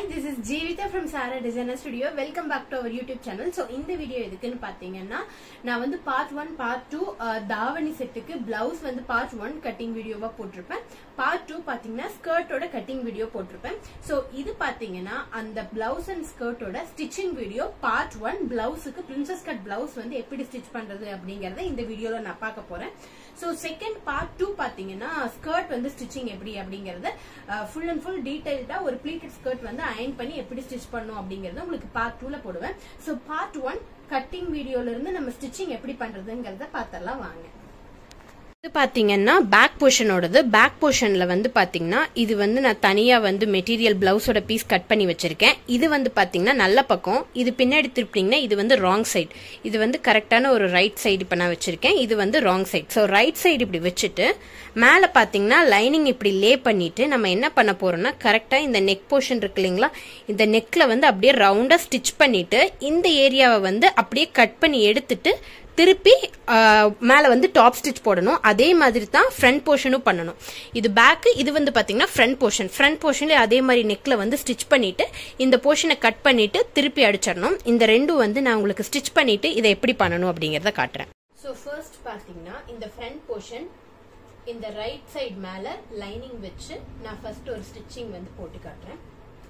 this is Jeevitha from Sara designer studio welcome back to our YouTube channel so இந்த video எதுக்குன்னு பார்த்தீங்கன்னா நான் வந்து பார்ட் ஒன் பார்ட் டூ தாவணி செட்டுக்கு பிளவுஸ் வந்து பார்ட் ஒன் கட்டிங் வீடியோவா போட்டிருப்பேன் பார்ட் டூ பார்த்தீங்கன்னா ஸ்கர்ட்டோட கட்டிங் வீடியோ போட்டிருப்பேன் ஸோ இது பார்த்தீங்கன்னா அந்த பிளவுஸ் அண்ட் ஸ்கர்ட்டோட ஸ்டிச்சிங் வீடியோ பார்ட் ஒன் பிளவுஸுக்கு பிரின்சஸ் கட் பிளவுஸ் வந்து எப்படி ஸ்டிச் பண்றது அப்படிங்கறத இந்த வீடியோல நான் பார்க்க போறேன் ஸோ செகண்ட் பார்ட் டூ பார்த்தீங்கன்னா ஸ்கர்ட் வந்து ஸ்டிச்சிங் எப்படி அப்படிங்கறத ஃபுல் அண்ட் ஃபுல் டீடைல்டா ஒரு ப்ளீட்டட் ஸ்கர்ட் வந்து அயன் பண்ணி எப்படி ஸ்டிச் பண்ணும் அப்படிங்கறத உங்களுக்கு பார்ட் டூல போடுவேன் ஸோ பார்ட் ஒன் கட்டிங் வீடியோல இருந்து நம்ம ஸ்டிச்சிங் எப்படி பண்றதுங்கிறத பார்த்தரலாம் வாங்க இது பாத்தீங்கன்னா பேக் போர்ஷனோடது பேக் போர்ஷன்ல வந்து பாத்தீங்கன்னா இது வந்து நான் தனியா வந்து மெட்டீரியல் பிளவுஸோட பீஸ் கட் பண்ணி வச்சிருக்கேன் இது வந்து பாத்தீங்கன்னா நல்ல பக்கம் இது பின்னாடி திருப்பினீங்கன்னா இது வந்து ராங் சைடு இது வந்து கரெக்டான ஒரு ரைட் சைடு இப்ப நான் வச்சிருக்கேன் இது வந்து wrong side so right side இப்படி வச்சுட்டு மேல பாத்தீங்கன்னா லைனிங் இப்படி லே பண்ணிட்டு நம்ம என்ன பண்ண போறோம்னா கரெக்டா இந்த நெக் போர்ஷன் இருக்கு இல்லைங்களா இந்த நெக்ல வந்து அப்படியே ரவுண்டா ஸ்டிச் பண்ணிட்டு இந்த ஏரியாவை வந்து அப்படியே கட் பண்ணி எடுத்துட்டு திருப்பி மேலே வந்து டாப் ஸ்டிச் போடணும் அதே மாதிரி தான் ஃப்ரண்ட் போர்ஷனும் பண்ணணும் இது பேக்கு இது வந்து பார்த்தீங்கன்னா ஃப்ரண்ட் போர்ஷன் ஃப்ரண்ட் போர்ஷன்ல அதே மாதிரி நெக்ல வந்து ஸ்டிச் பண்ணிட்டு இந்த போர்ஷனை கட் பண்ணிட்டு திருப்பி அடிச்சிடணும் இந்த ரெண்டும் வந்து நான் உங்களுக்கு ஸ்டிச் பண்ணிட்டு இதை எப்படி பண்ணணும் அப்படிங்கறத காட்டுறேன் ஸோ ஃபர்ஸ்ட் பார்த்தீங்கன்னா இந்த ஃப்ரண்ட் போர்ஷன் இந்த ரைட் சைடு மேலே லைனிங் வச்சு நான் ஃபர்ஸ்ட் ஒரு ஸ்டிச்சிங் வந்து போட்டு காட்டுறேன்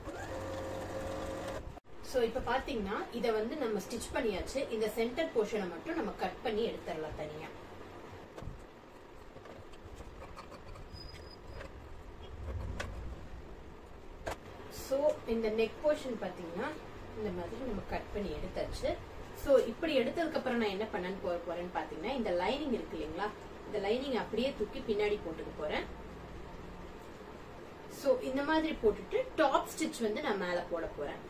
ஸோ இப்போ பார்த்தீங்கன்னா இதை வந்து நம்ம ஸ்டிச் பண்ணியாச்சு இந்த சென்டர் போர்ஷனை மட்டும் நம்ம கட் பண்ணி எடுத்துடலாம் தனியா ஸோ இந்த நெக் போர்ஷன் பார்த்தீங்கன்னா இந்த மாதிரி நம்ம கட் பண்ணி எடுத்தாச்சு ஸோ இப்படி எடுத்ததுக்கு அப்புறம் நான் என்ன பண்ணன்னு போக போறேன்னு பார்த்தீங்கன்னா இந்த லைனிங் இருக்கு இல்லைங்களா இந்த லைனிங் அப்படியே தூக்கி பின்னாடி போட்டுக்க போறேன் ஸோ இந்த மாதிரி போட்டுட்டு டாப் ஸ்டிச் வந்து நான் மேலே போட போறேன்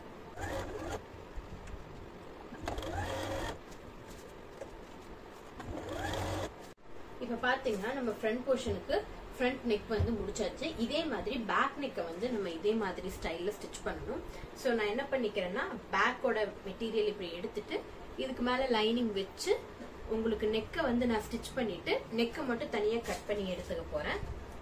இப்ப பாத்தீங்கன்னா நம்ம ஃப்ரண்ட் போர்ஷனுக்கு ஃப்ரண்ட் நெக் வந்து முடிச்சாச்சு இதே மாதிரி பேக் நெக்கை வந்து நம்ம இதே மாதிரி ஸ்டைல்ல ஸ்டிச் பண்ணணும் ஸோ நான் என்ன பண்ணிக்கிறேன்னா பேக்கோட மெட்டீரியல் இப்படி எடுத்துட்டு இதுக்கு மேல லைனிங் வச்சு உங்களுக்கு நெக்கை வந்து நான் ஸ்டிச் பண்ணிட்டு நெக்கை மட்டும் தனியா கட் பண்ணி எடுத்துக்க போறேன்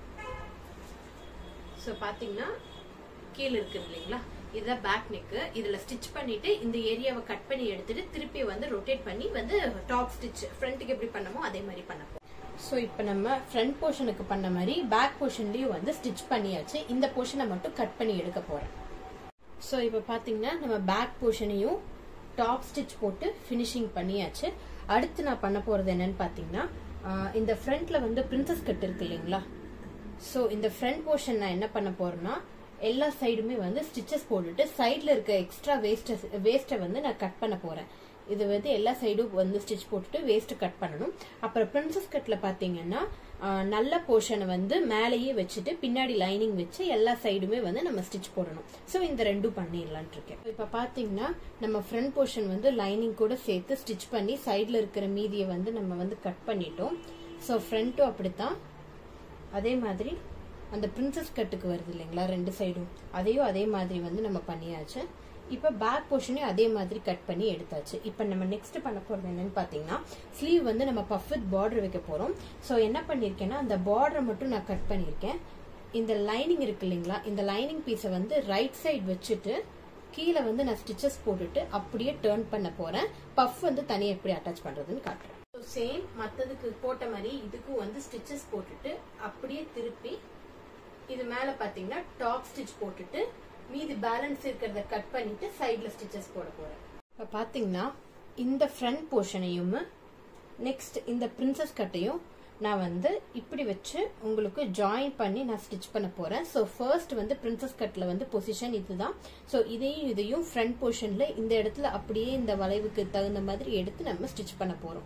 ஸோ பாத்தீங்கன்னா கீழே இருக்கு இல்லைங்களா இதுதான் பேக் நெக்கு இதுல ஸ்டிச் பண்ணிட்டு இந்த ஏரியாவை கட் பண்ணி எடுத்துட்டு திருப்பி வந்து ரொட்டேட் பண்ணி வந்து டாப் ஸ்டிச் ஃப்ரண்ட்டுக்கு எப்படி பண்ணமோ அதே மாதிரி பண்ண ஸோ இப்போ நம்ம ஃப்ரண்ட் போர்ஷனுக்கு பண்ண மாதிரி பேக் போர்ஷன்லயும் வந்து ஸ்டிச் பண்ணியாச்சு இந்த போர்ஷனை மட்டும் கட் பண்ணி எடுக்க போறேன் ஸோ இப்போ பார்த்தீங்கன்னா நம்ம பேக் போர்ஷனையும் டாப் ஸ்டிச் போட்டு ஃபினிஷிங் பண்ணியாச்சு அடுத்து நான் பண்ண போறது என்னன்னு பார்த்தீங்கன்னா இந்த ஃப்ரண்ட்ல வந்து பிரின்சஸ் கட் இருக்கு இல்லைங்களா ஸோ இந்த ஃப்ரண்ட் போர்ஷன் நான் என்ன பண்ண போறேன்னா எல்லா சைடுமே வந்து ஸ்டிச்சஸ் போட்டுட்டு சைட்ல இருக்க எக்ஸ்ட்ரா வேஸ்ட் வேஸ்ட்டை வந்து நான் கட் பண்ண போறேன் இது வந்து எல்லா சைடும் வந்து ஸ்டிச் போட்டுட்டு வேஸ்ட் கட் பண்ணணும் அப்புறம் பிரின்சஸ் கட்ல பாத்தீங்கன்னா நல்ல போர்ஷனை வந்து மேலேயே வச்சுட்டு பின்னாடி லைனிங் வச்சு எல்லா சைடுமே வந்து நம்ம ஸ்டிச் போடணும் ஸோ இந்த ரெண்டும் பண்ணிடலான் இருக்கேன் இப்போ பாத்தீங்கன்னா நம்ம ஃப்ரண்ட் போர்ஷன் வந்து லைனிங் கூட சேர்த்து ஸ்டிச் பண்ணி சைட்ல இருக்கிற மீதியை வந்து நம்ம வந்து கட் பண்ணிட்டோம் ஸோ ஃப்ரண்ட்டும் அப்படித்தான் அதே மாதிரி அந்த பிரின்சஸ் கட்டுக்கு வருது இல்லைங்களா ரெண்டு சைடும் அதையும் அதே மாதிரி வந்து நம்ம பண்ணியாச்சு இப்போ பேக் போர்ஷனையும் அதே மாதிரி கட் பண்ணி எடுத்தாச்சு இப்போ நம்ம நெக்ஸ்ட் பண்ண போறது என்னன்னு பார்த்தீங்கன்னா ஸ்லீவ் வந்து நம்ம பஃப் வித் பார்டர் வைக்க போறோம் ஸோ என்ன பண்ணியிருக்கேன்னா அந்த பார்டரை மட்டும் நான் கட் பண்ணியிருக்கேன் இந்த லைனிங் இருக்கு இல்லைங்களா இந்த லைனிங் பீஸை வந்து ரைட் சைடு வச்சுட்டு கீழே வந்து நான் ஸ்டிச்சஸ் போட்டுட்டு அப்படியே டேர்ன் பண்ண போறேன் பஃப் வந்து தனியாக எப்படி அட்டாச் பண்றதுன்னு காட்டுறேன் சேம் மற்றதுக்கு போட்ட மாதிரி இதுக்கும் வந்து ஸ்டிச்சஸ் போட்டுட்டு அப்படியே திருப்பி இது மேல பாத்தீங்கன்னா டாப் ஸ்டிச் போட்டுட்டு மீதி பேலன்ஸ் இருக்கிறத கட் பண்ணிட்டு சைட்ல ஸ்டிச்சஸ் போட போறேன் இப்ப பாத்தீங்கன்னா இந்த ஃப்ரண்ட் போர்ஷனையும் நெக்ஸ்ட் இந்த பிரின்சஸ் கட்டையும் நான் வந்து இப்படி வச்சு உங்களுக்கு ஜாயின் பண்ணி நான் ஸ்டிச் பண்ண போறேன் ஸோ ஃபர்ஸ்ட் வந்து பிரின்சஸ் கட்ல வந்து பொசிஷன் இதுதான் ஸோ இதையும் இதையும் ஃப்ரண்ட் போர்ஷன்ல இந்த இடத்துல அப்படியே இந்த வளைவுக்கு தகுந்த மாதிரி எடுத்து நம்ம ஸ்டிச் பண்ண போறோம்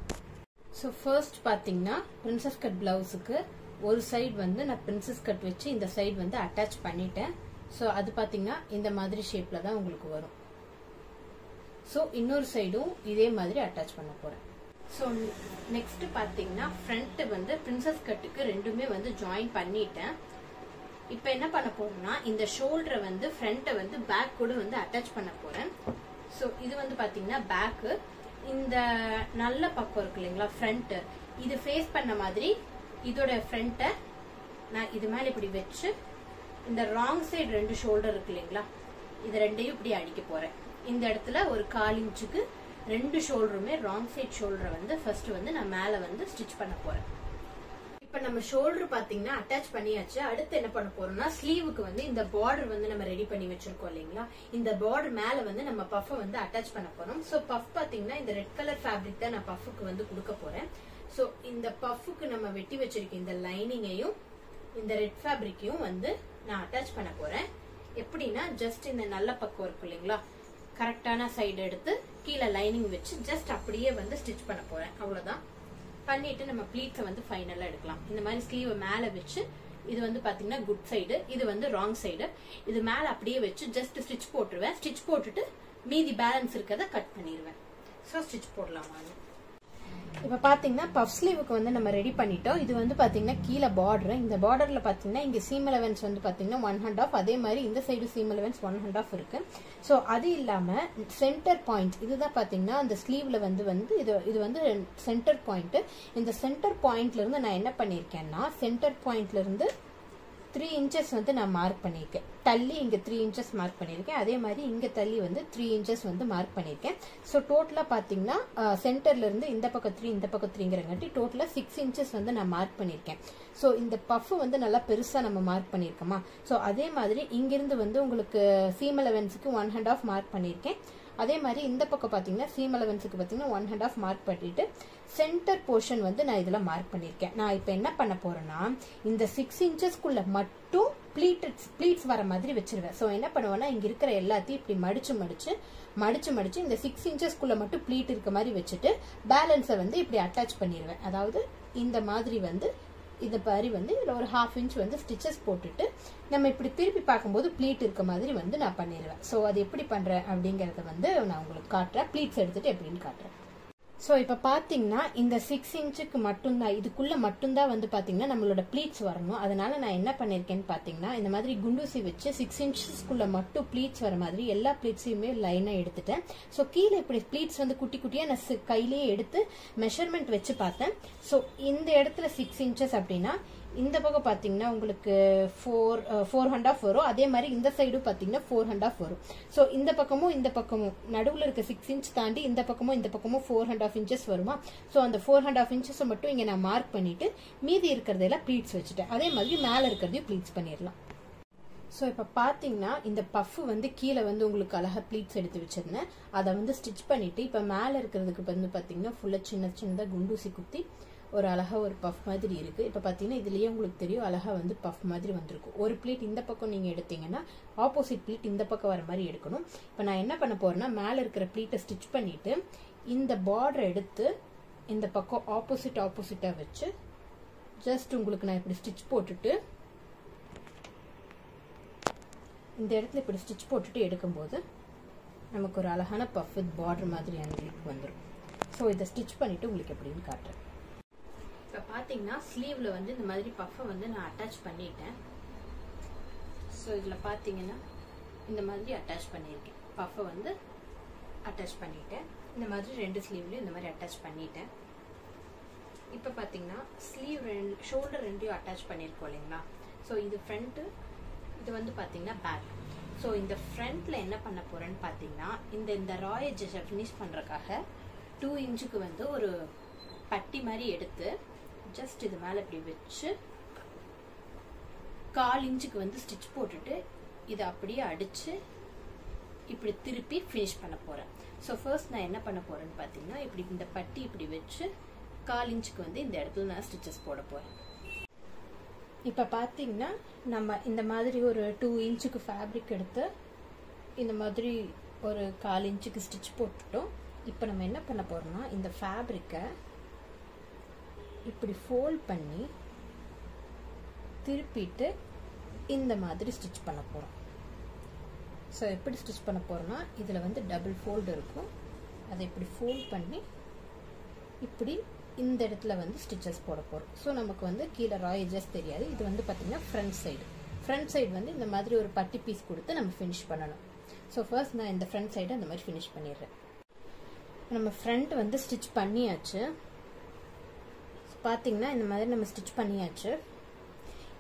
ஸோ ஃபர்ஸ்ட் பாத்தீங்கன்னா பிரின்சஸ் கட் பிளவுஸுக்கு ஒரு சைடு வந்து நான் பிரின்சஸ் கட் வச்சு இந்த சைடு வந்து அட்டாச் பண்ணிட்டேன் ஸோ அது பார்த்தீங்கன்னா இந்த மாதிரி ஷேப்பில் தான் உங்களுக்கு வரும் ஸோ இன்னொரு சைடும் இதே மாதிரி அட்டாச் பண்ண போகிறேன் ஸோ நெக்ஸ்ட் பார்த்தீங்கன்னா ஃப்ரண்ட் வந்து பிரின்சஸ் கட்டுக்கு ரெண்டுமே வந்து ஜாயின் பண்ணிட்டேன் இப்போ என்ன பண்ண போறோம்னா இந்த ஷோல்டரை வந்து ஃப்ரண்ட்டை வந்து பேக் கூட வந்து அட்டாச் பண்ண போறேன் ஸோ இது வந்து பார்த்தீங்கன்னா பேக்கு இந்த நல்ல பக்கம் இருக்கு இல்லைங்களா ஃப்ரண்ட் இது ஃபேஸ் பண்ண மாதிரி இதோட ஃப்ரண்ட்டை நான் இது மேல இப்படி வச்சு இந்த ராங் சைடு ரெண்டு ஷோல்டர் இருக்கு இல்லைங்களா இது ரெண்டையும் இப்படி அடிக்க போறேன் இந்த இடத்துல ஒரு கால் இன்ச்சுக்கு ரெண்டு ஷோல்டருமே ராங் சைடு ஷோல்டரை வந்து ஃபர்ஸ்ட் வந்து நான் மேல வந்து ஸ்டிச் பண்ண போறேன் இப்ப நம்ம ஷோல்டர் பாத்தீங்கன்னா அட்டாச் பண்ணியாச்சு அடுத்து என்ன பண்ண போறோம்னா ஸ்லீவுக்கு வந்து இந்த பார்டர் வந்து நம்ம ரெடி பண்ணி வச்சிருக்கோம் இல்லைங்களா இந்த பார்டர் மேல வந்து நம்ம பஃப் வந்து அட்டாச் பண்ண போறோம் சோ பஃப் பாத்தீங்கன்னா இந்த ரெட் கலர் ஃபேப்ரிக் தான் நான் பஃபுக்கு வந்து கொடுக்க போறேன் சோ இந்த பஃபுக்கு நம்ம வெட்டி வச்சிருக்க இந்த லைனிங்கையும் இந்த ரெட் ஃபேப்ரிக்கையும் வந்து நான் அட்டாச் பண்ண போறேன் எப்படின்னா ஜஸ்ட் இந்த நல்ல பக்கம் இருக்கு இல்லைங்களா கரெக்டான சைடு எடுத்து கீழே லைனிங் வச்சு ஜஸ்ட் அப்படியே வந்து ஸ்டிச் பண்ண போறேன் அவ்வளவுதான் பண்ணிட்டு நம்ம ப்ளீட்ஸை வந்து ஃபைனலா எடுக்கலாம் இந்த மாதிரி ஸ்லீவ் மேல வச்சு இது வந்து பாத்தீங்கன்னா குட் சைடு இது வந்து ராங் சைடு இது மேல அப்படியே வச்சு ஜஸ்ட் ஸ்டிச் போட்டுருவேன் ஸ்டிச் போட்டுட்டு மீதி பேலன்ஸ் இருக்கிறத கட் பண்ணிடுவேன் ஸோ ஸ்டிச் போடலாம் வாங்க இப்போ பார்த்தீங்கன்னா பஃப் ஸ்லீவுக்கு வந்து நம்ம ரெடி பண்ணிட்டோம் இது வந்து பார்த்தீங்கன்னா கீழே பார்டர் இந்த பார்டரில் பார்த்தீங்கன்னா இங்கே சீம் அலவன்ஸ் வந்து பார்த்தீங்கன்னா ஒன் ஹண்ட் ஆஃப் அதே மாதிரி இந்த side seam allowance one and half இருக்கு ஸோ அது இல்லாமல் சென்டர் பாயிண்ட் இதுதான் பார்த்தீங்கன்னா அந்த ஸ்லீவில் வந்து வந்து இது இது வந்து சென்டர் பாயிண்ட் இந்த சென்டர் பாயிண்ட்ல இருந்து நான் என்ன பண்ணியிருக்கேன்னா சென்டர் பாயிண்ட்ல இருந்து த்ரீ இன்ச்சஸ் வந்து நான் மார்க் பண்ணியிருக்கேன் தள்ளி இங்கே த்ரீ இன்ச்சஸ் மார்க் பண்ணியிருக்கேன் அதே மாதிரி இங்கே தள்ளி வந்து த்ரீ இன்ச்சஸ் வந்து மார்க் பண்ணியிருக்கேன் ஸோ டோட்டலாக பார்த்தீங்கன்னா சென்டர்ல இருந்து இந்த பக்கம் த்ரீ இந்த பக்கம் த்ரீங்கிறங்காட்டி டோட்டலாக சிக்ஸ் இன்ச்சஸ் வந்து நான் மார்க் பண்ணியிருக்கேன் ஸோ இந்த பஃப் வந்து நல்லா பெருசாக நம்ம மார்க் பண்ணியிருக்கோமா ஸோ அதே மாதிரி இங்கிருந்து வந்து உங்களுக்கு சீம் அலவன்ஸுக்கு ஒன் ஹண்ட் ஆஃப் மார்க் பண்ணியிருக்கேன் அதே மாதிரி இந்த பக்கம் பார்த்தீங்கன்னா சீம் அலவன்ஸுக்கு பார்த்தீங்கன்னா ஒன் ஹண்ட் ஆஃப் மார்க் பண்ணிட்டு சென்டர் போர்ஷன் வந்து நான் இதில் மார்க் பண்ணியிருக்கேன் நான் இப்போ என்ன பண்ண போறேன்னா இந்த சிக்ஸ் இன்ச்சஸ்க்குள்ள மட்டும் ப்ளீட்டட்ஸ் ப்ளீட்ஸ் வர மாதிரி வச்சிருவேன் ஸோ என்ன பண்ணுவேன்னா இங்கே இருக்கிற எல்லாத்தையும் இப்படி மடிச்சு மடிச்சு மடிச்சு மடிச்சு இந்த சிக்ஸ் இன்ச்சஸ்க்குள்ள மட்டும் ப்ளீட் இருக்க மாதிரி வச்சுட்டு பேலன்ஸை வந்து இப்படி அட்டாச் பண்ணிடுவேன் அதாவது இந்த மாதிரி வந்து இந்த மாதிரி வந்து இதில் ஒரு ஹாஃப் இன்ச் வந்து ஸ்டிச்சஸ் போட்டுட்டு நம்ம இப்படி திருப்பி பார்க்கும்போது ப்ளீட் இருக்க மாதிரி வந்து நான் பண்ணிடுவேன் ஸோ அது எப்படி பண்ணுறேன் அப்படிங்கிறத வந்து நான் உங்களுக்கு காட்டுறேன் ப்ளீட்ஸ் எடுத்துட்டு எப்படின்னு காட்டுறேன் ஸோ இப்போ பார்த்தீங்கன்னா இந்த சிக்ஸ் இன்ச்சுக்கு மட்டும்தான் இதுக்குள்ளே மட்டும்தான் வந்து பார்த்தீங்கன்னா நம்மளோட ப்ளீட்ஸ் வரணும் அதனால நான் என்ன பண்ணியிருக்கேன்னு பார்த்தீங்கன்னா இந்த மாதிரி குண்டூசி வச்சு சிக்ஸ் இன்ச்சஸ்க்குள்ளே மட்டும் ப்ளீட்ஸ் வர மாதிரி எல்லா ப்ளீட்ஸையுமே லைனாக எடுத்துட்டேன் ஸோ கீழே இப்படி ப்ளீட்ஸ் வந்து குட்டி குட்டியாக நான் சி- கையிலேயே எடுத்து மெஷர்மெண்ட் வச்சு பார்த்தேன் ஸோ இந்த இடத்துல சிக்ஸ் இன்ச்சஸ் அப்படின்னா இந்த பக்கம் பார்த்தீங்கன்னா உங்களுக்கு ஃபோர் ஃபோர் ஹண்ட் ஆஃப் வரும் அதே மாதிரி இந்த சைடும் பார்த்தீங்கன்னா ஃபோர் ஹண்ட் ஆஃப் வரும் ஸோ இந்த பக்கமும் இந்த பக்கமும் நடுவில் இருக்க சிக்ஸ் இன்ச் தாண்டி இந்த பக்கமும் இந்த பக்கமும் ஃபோர் ஹண்ட் ஆஃப் இன்ச்சஸ் வருமா ஸோ அந்த ஃபோர் ஹண்ட் ஆஃப் இன்ச்சஸை மட்டும் இங்கே நான் மார்க் பண்ணிட்டு மீதி இருக்கிறதெல்லாம் ப்ளீட்ஸ் வச்சுட்டேன் அதே மாதிரி மேலே இருக்கிறதையும் ப்ளீட்ஸ் பண்ணிடலாம் ஸோ இப்போ பார்த்தீங்கன்னா இந்த பஃப் வந்து கீழே வந்து உங்களுக்கு அழகாக ப்ளீட்ஸ் எடுத்து வச்சிருந்தேன் அதை வந்து ஸ்டிச் பண்ணிட்டு இப்போ மேலே இருக்கிறதுக்கு வந்து பார்த்தீங்கன்னா ஃபுல்லாக சின்ன சின்னதாக குண்டூசி குத்தி ஒரு அழகா ஒரு பஃப் மாதிரி இருக்கு இப்போ பார்த்தீங்கன்னா இதுலயே உங்களுக்கு தெரியும் அழகா வந்து பஃப் மாதிரி வந்திருக்கும் ஒரு பிளேட் இந்த பக்கம் நீங்க எடுத்தீங்கன்னா ஆப்போசிட் பிளேட் இந்த பக்கம் வர மாதிரி எடுக்கணும் இப்போ நான் என்ன பண்ண போறேன்னா மேலே இருக்கிற பிளேட்டை ஸ்டிச் பண்ணிட்டு இந்த பார்டர் எடுத்து இந்த பக்கம் ஆப்போசிட் ஆப்போசிட்டா வச்சு ஜஸ்ட் உங்களுக்கு நான் இப்படி ஸ்டிச் போட்டுட்டு இந்த இடத்துல இப்படி ஸ்டிச் போட்டுட்டு எடுக்கும்போது நமக்கு ஒரு அழகான பஃப் வித் பார்டர் மாதிரியான லுக் வந்துடும் ஸோ இதை ஸ்டிச் பண்ணிட்டு உங்களுக்கு எப்படின்னு காட்டுறேன் இப்போ பார்த்தீங்கன்னா ஸ்லீவில் வந்து இந்த மாதிரி பஃப்பை வந்து நான் அட்டாச் பண்ணிட்டேன் ஸோ இதில் பார்த்தீங்கன்னா இந்த மாதிரி அட்டாச் பண்ணியிருக்கேன் பஃப்பை வந்து அட்டாச் பண்ணிட்டேன் இந்த மாதிரி ரெண்டு ஸ்லீவ்லையும் இந்த மாதிரி அட்டாச் பண்ணிட்டேன் இப்போ பார்த்தீங்கன்னா ஸ்லீவ் ரெண்டு ஷோல்டர் ரெண்டையும் அட்டாச் பண்ணியிருக்கோம் இல்லைங்களா ஸோ இது ஃப்ரண்ட்டு இது வந்து பார்த்தீங்கன்னா பேக் ஸோ இந்த ஃப்ரண்ட்ல என்ன பண்ண போறேன்னு பார்த்தீங்கன்னா இந்த இந்த ராய் எட்ஜஸை ஃபினிஷ் பண்ணுறக்காக டூ இன்ச்சுக்கு வந்து ஒரு பட்டி மாதிரி எடுத்து ஜஸ்ட் இது மேலே இப்படி வச்சு கால் இன்ச்சுக்கு வந்து ஸ்டிச் போட்டுட்டு இதை அப்படியே அடிச்சு இப்படி திருப்பி ஃபினிஷ் பண்ண போறேன் ஸோ ஃபர்ஸ்ட் நான் என்ன பண்ண போறேன்னு பார்த்தீங்கன்னா இப்படி இந்த பட்டி இப்படி வச்சு கால் இன்ச்சுக்கு வந்து இந்த இடத்துல நான் ஸ்டிச்சஸ் போட போறேன் இப்போ பார்த்தீங்கன்னா நம்ம இந்த மாதிரி ஒரு டூ இன்ச்சுக்கு ஃபேப்ரிக் எடுத்து இந்த மாதிரி ஒரு கால் இன்ச்சுக்கு ஸ்டிச் போட்டுட்டோம் இப்போ நம்ம என்ன பண்ண போறோம்னா இந்த ஃபேப்ரிக்கை இப்படி ஃபோல்ட் பண்ணி திருப்பிட்டு இந்த மாதிரி ஸ்டிச் பண்ண போகிறோம் ஸோ எப்படி ஸ்டிச் பண்ண போகிறோம்னா இதில் வந்து டபுள் ஃபோல்டு இருக்கும் அதை இப்படி ஃபோல்ட் பண்ணி இப்படி இந்த இடத்துல வந்து ஸ்டிச்சஸ் போட போகிறோம் ஸோ நமக்கு வந்து கீழே ராயேஜஸ் தெரியாது இது வந்து பார்த்திங்கன்னா ஃப்ரண்ட் சைடு ஃப்ரண்ட் சைடு வந்து இந்த மாதிரி ஒரு பட்டி பீஸ் கொடுத்து நம்ம ஃபினிஷ் பண்ணணும் ஸோ ஃபர்ஸ்ட் நான் இந்த ஃப்ரண்ட் சைடு அந்த மாதிரி ஃபினிஷ் பண்ணிடுறேன் நம்ம ஃப்ரண்ட் வந்து ஸ்டிச் பண்ணியாச்சு பார்த்தீங்கன்னா இந்த மாதிரி நம்ம ஸ்டிச் பண்ணியாச்சு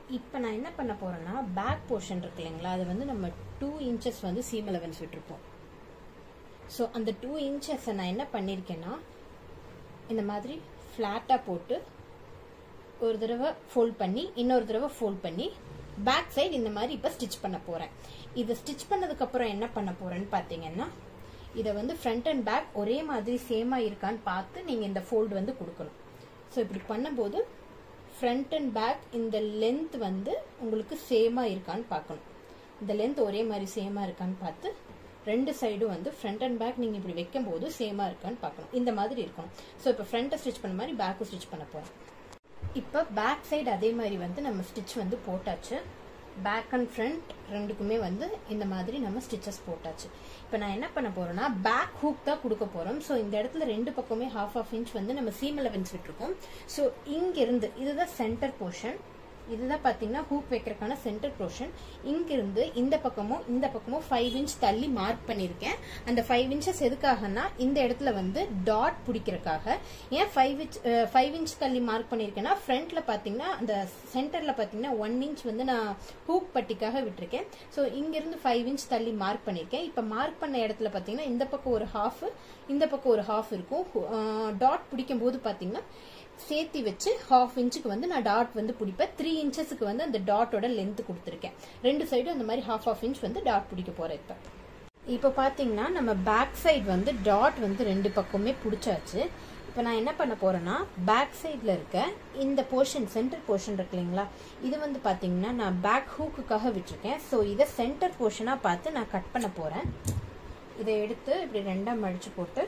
இப்போ நான் என்ன பண்ண போறேன்னா பேக் போர்ஷன் இருக்கு இல்லைங்களா அது வந்து நம்ம டூ இன்ச்சஸ் வந்து சீம் அலவன்ஸ் விட்டுருப்போம் ஸோ அந்த டூ இன்ச்சஸை நான் என்ன பண்ணியிருக்கேன்னா இந்த மாதிரி ஃப்ளாட்டாக போட்டு ஒரு தடவை ஃபோல்ட் பண்ணி இன்னொரு தடவை ஃபோல்ட் பண்ணி பேக் சைடு இந்த மாதிரி இப்போ ஸ்டிச் பண்ண போகிறேன் இதை ஸ்டிச் பண்ணதுக்கப்புறம் என்ன பண்ண போகிறேன்னு பார்த்தீங்கன்னா இதை வந்து ஃப்ரண்ட் அண்ட் பேக் ஒரே மாதிரி சேமாக இருக்கான்னு பார்த்து நீங்கள் இந்த ஃபோல்டு வந்து கொடுக்கணும் ஸோ இப்படி பண்ணும்போது ஃப்ரண்ட் அண்ட் பேக் இந்த லென்த் வந்து உங்களுக்கு சேமாக இருக்கான்னு பார்க்கணும் இந்த லென்த் ஒரே மாதிரி சேமாக இருக்கான்னு பார்த்து ரெண்டு சைடும் வந்து ஃப்ரண்ட் அண்ட் பேக் நீங்கள் இப்படி வைக்கும்போது சேமாக இருக்கான்னு பார்க்கணும் இந்த மாதிரி இருக்கணும் ஸோ இப்போ ஃப்ரண்ட்டை ஸ்டிச் பண்ண மாதிரி பேக்கும் ஸ்டிச் பண்ண போகிறோம் இப்போ பேக் சைடு அதே மாதிரி வந்து நம்ம ஸ்டிச் வந்து போட்டாச்சு பேக் அண்ட் ஃப்ரண்ட் ரெண்டுக்குமே வந்து இந்த மாதிரி நம்ம ஸ்டிச்சஸ் போட்டாச்சு இப்போ நான் என்ன பண்ண போறேன்னா பேக் ஹூக் தான் கொடுக்க போறோம் ஸோ இந்த இடத்துல ரெண்டு பக்கமே ஹாஃப் ஆஃப் இன்ச் வந்து நம்ம சீம் அலவன்ஸ் விட்டுருக்கோம் ஸோ இங்கிருந்து இதுதான் சென்டர் போர்ஷன் இதுதான் பார்த்தீங்கன்னா ஹூக் வைக்கிறதுக்கான சென்டர் போர்ஷன் இங்கிருந்து இந்த பக்கமும் இந்த பக்கமும் ஃபைவ் இன்ச் தள்ளி மார்க் பண்ணியிருக்கேன் அந்த ஃபைவ் இன்ச்சஸ் எதுக்காகனா இந்த இடத்துல வந்து டாட் பிடிக்கிறதுக்காக ஏன் ஃபைவ் இன்ச் ஃபைவ் இன்ச் தள்ளி மார்க் பண்ணியிருக்கேன்னா ஃப்ரண்ட்ல பார்த்தீங்கன்னா அந்த சென்டர்ல பார்த்தீங்கன்னா ஒன் இன்ச் வந்து நான் ஹூக் பட்டிக்காக விட்டுருக்கேன் ஸோ இங்கிருந்து ஃபைவ் இன்ச் தள்ளி மார்க் பண்ணியிருக்கேன் இப்போ மார்க் பண்ண இடத்துல பார்த்தீங்கன்னா இந்த பக்கம் ஒரு ஹாஃப் இந்த பக்கம் ஒரு ஹாஃப் இருக்கும் டாட் பிடிக்கும் போது பார்த்தீங்கன்னா சேர்த்தி வச்சு ஹாஃப் இன்ச்சுக்கு வந்து நான் டாட் வந்து பிடிப்பேன் த்ரீ இன்ச்சஸ்க்கு வந்து அந்த டாட்டோட லென்த் கொடுத்துருக்கேன் ரெண்டு சைடும் அந்த மாதிரி ஹாஃப் ஆஃப் இன்ச் வந்து டாட் பிடிக்க போறேன் இப்போ இப்போ பார்த்தீங்கன்னா நம்ம பேக் சைடு வந்து டாட் வந்து ரெண்டு பக்கமே பிடிச்சாச்சு இப்போ நான் என்ன பண்ண போறேன்னா பேக் சைடில் இருக்க இந்த போர்ஷன் சென்டர் போர்ஷன் இருக்கு இல்லைங்களா இது வந்து பார்த்தீங்கன்னா நான் பேக் ஹூக்குக்காக விட்டுருக்கேன் ஸோ இதை சென்டர் போர்ஷனாக பார்த்து நான் கட் பண்ண போகிறேன் இதை எடுத்து இப்படி ரெண்டாக மடிச்சு போட்டு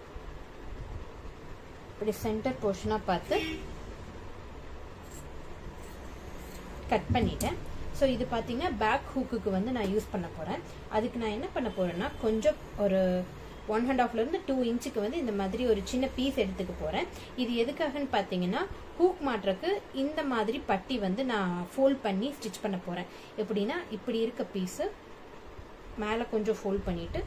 இப்படி சென்டர் போர்ஷனாக பார்த்து கட் பண்ணிட்டேன் ஸோ இது பார்த்தீங்கன்னா பேக் ஹூக்குக்கு வந்து நான் யூஸ் பண்ண போகிறேன் அதுக்கு நான் என்ன பண்ண போகிறேன்னா கொஞ்சம் ஒரு ஒன் ஹண்ட் ஆஃப்லேருந்து டூ இன்ச்சுக்கு வந்து இந்த மாதிரி ஒரு சின்ன பீஸ் எடுத்துக்க போகிறேன் இது எதுக்காகன்னு பார்த்தீங்கன்னா ஹூக் மாட்டுறக்கு இந்த மாதிரி பட்டி வந்து நான் ஃபோல்ட் பண்ணி ஸ்டிச் பண்ண போகிறேன் எப்படின்னா இப்படி இருக்க பீஸு மேலே கொஞ்சம் ஃபோல்ட் பண்ணிவிட்டு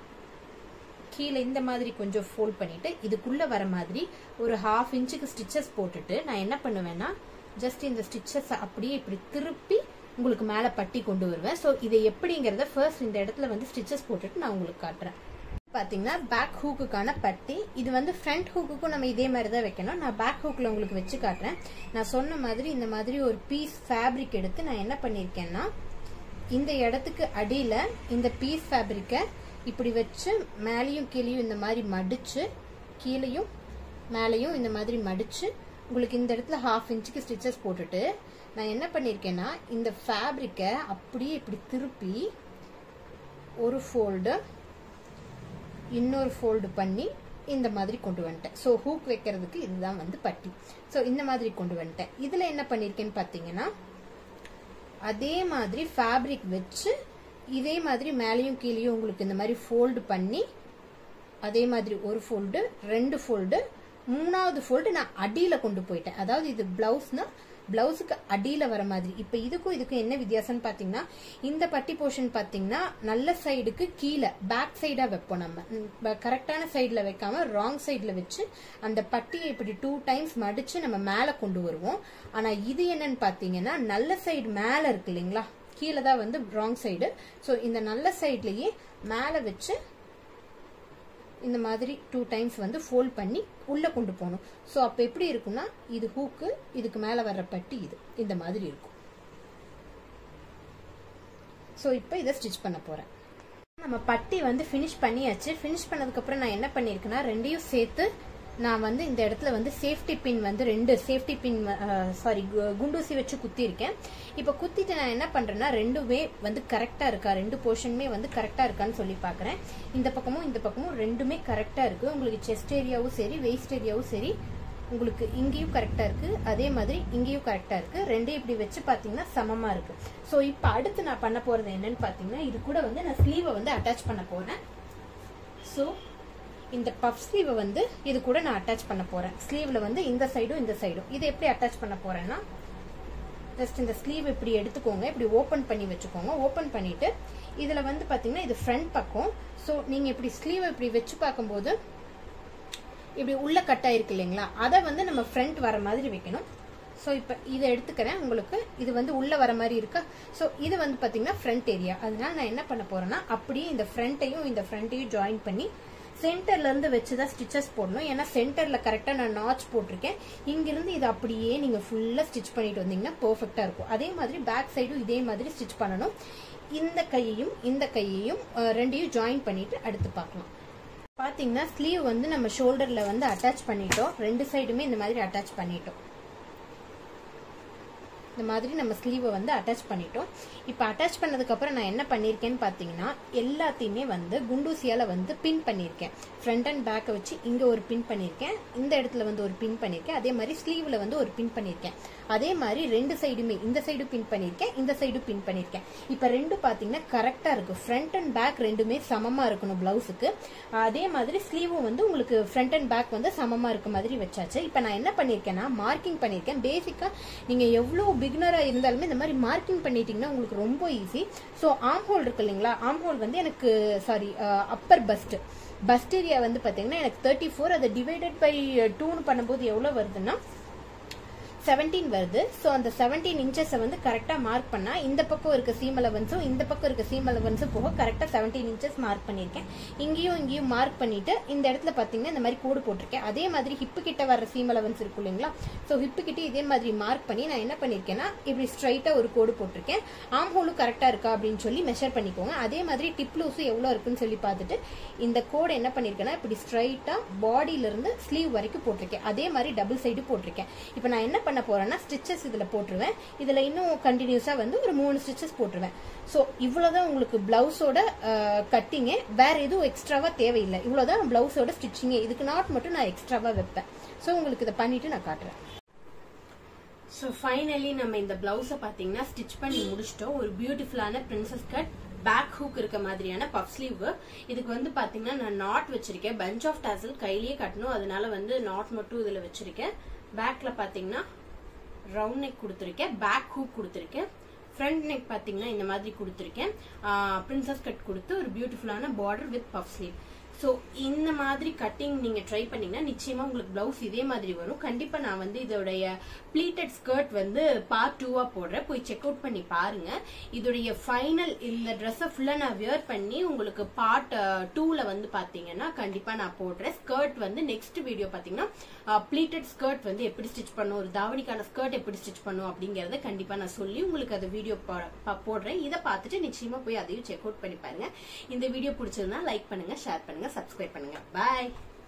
கீழே இந்த மாதிரி கொஞ்சம் ஃபோல்ட் பண்ணிட்டு இதுக்குள்ள வர மாதிரி ஒரு ஹாஃப் இன்ச்சுக்கு ஸ்டிச்சஸ் போட்டுட்டு நான் என்ன பண்ணுவேன்னா ஜஸ்ட் இந்த ஸ்டிச்சஸ் அப்படியே இப்படி திருப்பி உங்களுக்கு மேலே பட்டி கொண்டு வருவேன் ஸோ இதை எப்படிங்கிறத ஃபர்ஸ்ட் இந்த இடத்துல வந்து ஸ்டிச்சஸ் போட்டுட்டு நான் உங்களுக்கு காட்டுறேன் பார்த்தீங்கன்னா பேக் ஹூக்குக்கான பட்டி இது வந்து ஃப்ரண்ட் ஹூக்குக்கும் நம்ம இதே மாதிரி தான் வைக்கணும் நான் பேக் ஹூக்கில் உங்களுக்கு வச்சு காட்டுறேன் நான் சொன்ன மாதிரி இந்த மாதிரி ஒரு பீஸ் ஃபேப்ரிக் எடுத்து நான் என்ன பண்ணியிருக்கேன்னா இந்த இடத்துக்கு அடியில் இந்த பீஸ் ஃபேப்ரிக்கை இப்படி வச்சு மேலேயும் கீழேயும் இந்த மாதிரி மடிச்சு கீழேயும் மேலேயும் இந்த மாதிரி மடிச்சு உங்களுக்கு இந்த இடத்துல ஹாஃப் இன்ச்சுக்கு ஸ்டிச்சஸ் போட்டுட்டு நான் என்ன பண்ணியிருக்கேன்னா இந்த ஃபேப்ரிக்கை அப்படியே இப்படி திருப்பி ஒரு ஃபோல்டு இன்னொரு ஃபோல்டு பண்ணி இந்த மாதிரி கொண்டு வந்துட்டேன் ஸோ ஹூக் வைக்கிறதுக்கு இதுதான் வந்து பட்டி ஸோ இந்த மாதிரி கொண்டு வந்துட்டேன் இதில் என்ன பண்ணியிருக்கேன்னு பார்த்தீங்கன்னா அதே மாதிரி ஃபேப்ரிக் வச்சு இதே மாதிரி மேலேயும் கீழேயும் உங்களுக்கு இந்த மாதிரி ஃபோல்டு பண்ணி அதே மாதிரி ஒரு ஃபோல்டு ரெண்டு ஃபோல்டு மூணாவது ஃபோல்டு நான் அடியில் கொண்டு போயிட்டேன் அதாவது இது பிளவுஸ்னா பிளவுஸுக்கு அடியில் வர மாதிரி இப்போ இதுக்கும் இதுக்கும் என்ன வித்தியாசம்னு பார்த்தீங்கன்னா இந்த பட்டி போர்ஷன் பார்த்தீங்கன்னா நல்ல சைடுக்கு கீழே பேக் சைடாக வைப்போம் நம்ம கரெக்டான சைடில் வைக்காம ராங் சைடில் வச்சு அந்த பட்டியை இப்படி டூ டைம்ஸ் மடிச்சு நம்ம மேலே கொண்டு வருவோம் ஆனால் இது என்னன்னு பார்த்தீங்கன்னா நல்ல சைடு மேலே இருக்கு இல்லைங்களா கீழே தான் வந்து ராங் சைடு ஸோ இந்த நல்ல சைட்லேயே மேலே வச்சு இந்த மாதிரி டூ டைம்ஸ் வந்து ஃபோல்ட் பண்ணி உள்ளே கொண்டு போகணும் ஸோ அப்போ எப்படி இருக்கும்னா இது ஹூக்கு இதுக்கு மேலே வர்ற பட்டி இது இந்த மாதிரி இருக்கும் ஸோ இப்போ இதை ஸ்டிச் பண்ண போகிறேன் நம்ம பட்டி வந்து ஃபினிஷ் பண்ணியாச்சு ஃபினிஷ் பண்ணதுக்கப்புறம் நான் என்ன பண்ணியிருக்கேன்னா ரெண்டையும் சேர்த்து நான் வந்து இந்த இடத்துல வந்து சேஃப்டி பின் வந்து ரெண்டு சேஃப்டி பின் சாரி குண்டூசி வச்சு குத்திருக்கேன் இப்போ குத்திட்டு நான் என்ன பண்றேன்னா ரெண்டுமே வந்து கரெக்டா இருக்கா ரெண்டு போர்ஷனுமே வந்து கரெக்டா இருக்கான்னு சொல்லி பாக்குறேன் இந்த பக்கமும் இந்த பக்கமும் ரெண்டுமே கரெக்டா இருக்கு உங்களுக்கு செஸ்ட் ஏரியாவும் சரி வெயிஸ்ட் ஏரியாவும் சரி உங்களுக்கு இங்கேயும் கரெக்டா இருக்கு அதே மாதிரி இங்கேயும் கரெக்டா இருக்கு ரெண்டையும் இப்படி வச்சு பாத்தீங்கன்னா சமமா இருக்கு ஸோ இப்போ அடுத்து நான் பண்ண போறது என்னன்னு பாத்தீங்கன்னா இது கூட வந்து நான் ஸ்லீவை வந்து அட்டாச் பண்ண போறேன் ஸோ இந்த பஃப் ஸ்லீவை வந்து இது கூட நான் அட்டாச் பண்ண போறேன் ஸ்லீவ்ல வந்து இந்த சைடும் இந்த சைடும் இதை எப்படி அட்டாச் பண்ண போறேன்னா ஜஸ்ட் இந்த ஸ்லீவ் இப்படி எடுத்துக்கோங்க இப்படி ஓப்பன் பண்ணி வச்சுக்கோங்க ஓப்பன் பண்ணிட்டு இதுல வந்து பாத்தீங்கன்னா இது ஃப்ரண்ட் பக்கம் ஸோ நீங்க இப்படி ஸ்லீவ் இப்படி வச்சு பார்க்கும்போது இப்படி உள்ள கட் ஆயிருக்கு இல்லைங்களா அதை வந்து நம்ம ஃப்ரண்ட் வர மாதிரி வைக்கணும் ஸோ இப்போ இதை எடுத்துக்கிறேன் உங்களுக்கு இது வந்து உள்ள வர மாதிரி இருக்கா ஸோ இது வந்து பார்த்தீங்கன்னா ஃப்ரண்ட் ஏரியா அதனால நான் என்ன பண்ண போறேன்னா அப்படியே இந்த ஃப்ரண்ட்டையும் இந்த ஃப்ரண்ட்டையும் ஜாயின் பண்ணி சென்டர்ல இருந்து வச்சு தான் ஸ்டிச்சஸ் போடணும் ஏன்னா சென்டர்ல கரெக்டா நான் நாச் போட்டிருக்கேன் இங்கிருந்து இது அப்படியே நீங்க ஃபுல்லா ஸ்டிச் பண்ணிட்டு வந்தீங்கன்னா பெர்ஃபெக்டா இருக்கும் அதே மாதிரி பேக் சைடும் இதே மாதிரி ஸ்டிச் பண்ணணும் இந்த கையையும் இந்த கையையும் அஹ், ரெண்டையும் ஜாயின் பண்ணிட்டு அடுத்து பார்க்கலாம் பாத்தீங்கன்னா ஸ்லீவ் வந்து நம்ம ஷோல்டர்ல வந்து அட்டாச் பண்ணிட்டோம் ரெண்டு சைடுமே இந்த மாதிரி அட்டாச் பண்ணிட்டோம் இந்த மாதிரி நம்ம ஸ்லீவை வந்து அட்டாச் பண்ணிட்டோம் இப்போ அட்டாச் பண்ணதுக்கு அப்புறம் நான் என்ன பண்ணியிருக்கேன்னு பார்த்தீங்கன்னா எல்லாத்தையுமே வந்து குண்டூசியால வந்து பின் பண்ணியிருக்கேன் ஃப்ரண்ட் அண்ட் பேக்கை வச்சு இங்கே ஒரு பின் பண்ணியிருக்கேன் இந்த இடத்துல வந்து ஒரு பின் பண்ணியிருக்கேன் அதே மாதிரி ஸ்லீவில் வந்து ஒரு பின் பண்ணியிருக்கேன் அதே மாதிரி ரெண்டு சைடுமே இந்த சைடு பின் பண்ணியிருக்கேன் இந்த சைடு பின் பண்ணியிருக்கேன் இப்போ ரெண்டும் பார்த்தீங்கன்னா கரெக்டாக இருக்கும் ஃப்ரண்ட் அண்ட் பேக் ரெண்டுமே சமமாக இருக்கணும் பிளவுஸுக்கு அதே மாதிரி ஸ்லீவும் வந்து உங்களுக்கு ஃப்ரண்ட் அண்ட் பேக் வந்து சமமாக இருக்க மாதிரி வச்சாச்சு இப்போ நான் என்ன பண்ணியிருக்கேன்னா மார்க்கிங் பண்ணியிருக்கேன் பேசிக்காக நீங்கள் எவ்வளோ பிகினராக இருந்தாலுமே இந்த மாதிரி மார்க்கிங் பண்ணிட்டீங்கன்னா உங்களுக்கு ரொம்ப ஈஸி ஸோ ஆம் ஹோல் இருக்கு இல்லைங்களா ஆம் ஹோல் வந்து எனக்கு sorry upper first first area வந்து பார்த்தீங்கன்னா எனக்கு தேர்ட்டி ஃபோர் அதை டிவைடட் பை டூன்னு பண்ணும்போது எவ்வளோ வருதுன்னா 17 வருது ஸோ அந்த 17 இன்ச்சஸை வந்து கரெக்டாக மார்க் பண்ணா இந்த பக்கம் இருக்க சீம் அலவன்ஸும் இந்த பக்கம் இருக்க சீம் அலவன்ஸும் போக கரெக்டாக 17 இன்ச்சஸ் மார்க் பண்ணியிருக்கேன் இங்கேயும் இங்கேயும் மார்க் பண்ணிட்டு இந்த இடத்துல பார்த்தீங்கன்னா இந்த மாதிரி கோடு போட்டிருக்கேன் அதே மாதிரி ஹிப்பு கிட்ட வர சீம் அலவன்ஸ் இருக்கும் இல்லைங்களா ஸோ ஹிப்பு கிட்ட இதே மாதிரி மார்க் பண்ணி நான் என்ன பண்ணியிருக்கேன்னா இப்படி ஸ்ட்ரைட்டாக ஒரு கோடு போட்டிருக்கேன் ஆம் ஹோலும் கரெக்டாக இருக்கா அப்படின்னு சொல்லி மெஷர் பண்ணிக்கோங்க அதே மாதிரி டிப் லூஸும் எவ்வளோ இருக்குன்னு சொல்லி பார்த்துட்டு இந்த கோடு என்ன பண்ணியிருக்கேன்னா இப்படி ஸ்ட்ரைட்டாக பாடியிலிருந்து ஸ்லீவ் வரைக்கும் போட்டிருக்கேன் அதே மாதிரி டபுள் சைடு போட்டிருக்கேன் இப்போ நான் என்ன பண்ண போறேன்னா ஸ்டிச்சஸ் இதில் போட்டுருவேன் இதில் இன்னும் கண்டினியூஸாக வந்து ஒரு மூணு ஸ்டிச்சஸ் போட்டுருவேன் ஸோ இவ்வளோதான் உங்களுக்கு பிளவுஸோட கட்டிங்கே வேற எதுவும் எக்ஸ்ட்ராவா தேவையில்லை இவ்வளோதான் பிளவுஸோட ஸ்டிச்சிங்கே இதுக்கு நாட் மட்டும் நான் எக்ஸ்ட்ராவா வைப்பேன் ஸோ உங்களுக்கு இதை பண்ணிட்டு நான் காட்டுறேன் ஸோ ஃபைனலி நம்ம இந்த பிளவுஸை பார்த்தீங்கன்னா ஸ்டிச் பண்ணி முடிச்சிட்டோம் ஒரு பியூட்டிஃபுல்லான பிரின்சஸ் கட் பேக் ஹூக் இருக்க மாதிரியான பஃப் ஸ்லீவ் இதுக்கு வந்து பாத்தீங்கன்னா நான் நாட் வச்சிருக்கேன் பஞ்ச் ஆஃப் டாசல் கையிலேயே கட்டணும் அதனால வந்து நாட் மட்டும் இதுல வச்சிருக்கேன் பேக்ல பாத்தீங்கன்னா ரவுண்ட் நெக் கொடுத்துருக்கேன் பேக் ஹூக் கொடுத்துருக்கேன் ஃப்ரண்ட் நெக் பாத்தீங்கன்னா இந்த மாதிரி கொடுத்துருக்கேன் பிரின்சஸ் கட் கொடுத்து ஒரு பியூட்டிஃபுல்லான border with puff sleeve so இந்த மாதிரி கட்டிங் நீங்க ட்ரை பண்ணீங்கன்னா நிச்சயமா உங்களுக்கு பிளவுஸ் இதே மாதிரி வரும் கண்டிப்பா நான் வந்து இதோடைய ப்ளீட்டட் ஸ்கர்ட் வந்து பார்ட் டூவா போடுறேன் போய் செக் அவுட் பண்ணி பாருங்க இதோடைய ஃபைனல் இந்த ட்ரெஸ்ஸை ஃபுல்லா நான் வியர் பண்ணி உங்களுக்கு பார்ட் டூல வந்து பாத்தீங்கன்னா கண்டிப்பா நான் போடுறேன் ஸ்கர்ட் வந்து நெக்ஸ்ட் வீடியோ பாத்தீங்கன்னா ப்ளீட்டட் ஸ்கர்ட் வந்து எப்படி ஸ்டிச் பண்ணும் ஒரு தாவணிக்கான ஸ்கர்ட் எப்படி ஸ்டிச் பண்ணும் அப்படிங்கறத கண்டிப்பா நான் சொல்லி உங்களுக்கு அந்த வீடியோ போடுறேன் இதை பார்த்துட்டு நிச்சயமா போய் அதையும் செக் அவுட் பண்ணி பாருங்க இந்த வீடியோ பிடிச்சதுன்னா லைக் பண்ணுங்க ஷேர் பண்ணுங்க சப்ஸ்கிரைப் பண்ணுங்க பாய்